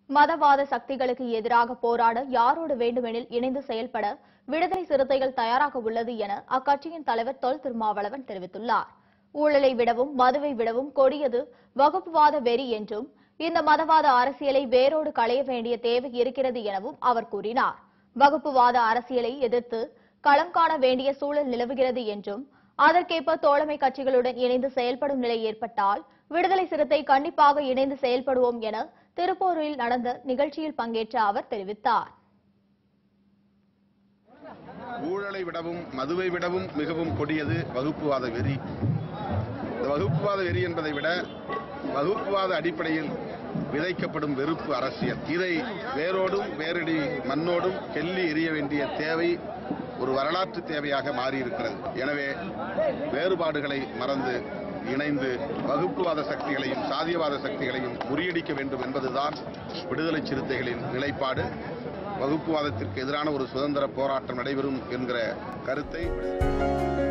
மதவாத சக்திகளுக்கு எதிராக போராட யாரோடு வேண்டுமெனில் இணைந்து செயல்பட விடுதலை சிறுத்தைகள் தயாராக உள்ளது என அக்கட்சியின் தலைவர் தொல் திருமாவளவன் தெரிவித்துள்ளார் ஊழலை விடவும் மதுவை விடவும் கொடியது வகுப்புவாத வெறி என்றும் இந்த மதவாத அரசியலை வேரோடு களைய வேண்டிய தேவை இருக்கிறது எனவும் அவர் கூறினார் வகுப்புவாத அரசியலை எதிர்த்து களம் காண வேண்டிய சூழல் நிலவுகிறது என்றும் அதற்கேற்ப தோழமை கட்சிகளுடன் இணைந்து செயல்படும் நிலை ஏற்பட்டால் விடுதலை சிறுத்தை கண்டிப்பாக இணைந்து செயல்படுவோம் என திருப்பூரில் நடந்த நிகழ்ச்சியில் பங்கேற்ற அவர் தெரிவித்தார் ஊழலை விடவும் மதுவை விடவும் மிகவும் கொடியது வகுப்புவாத வெறி இந்த வகுப்புவாத வெறி என்பதை விட வகுப்புவாத அடிப்படையில் விதைக்கப்படும் வெறுப்பு அரசியல் இதை வேரோடும் வேரடி மண்ணோடும் கெல்லி எறிய வேண்டிய தேவை ஒரு வரலாற்று தேவையாக மாறியிருக்கிறது எனவே வேறுபாடுகளை மறந்து இணைந்து வகுப்புவாத சக்திகளையும் சாதியவாத சக்திகளையும் முறியடிக்க வேண்டும் என்பதுதான் விடுதலை சிறுத்தைகளின் நிலைப்பாடு வகுப்புவாதத்திற்கு எதிரான ஒரு சுதந்திர போராட்டம் நடைபெறும் என்கிற கருத்தை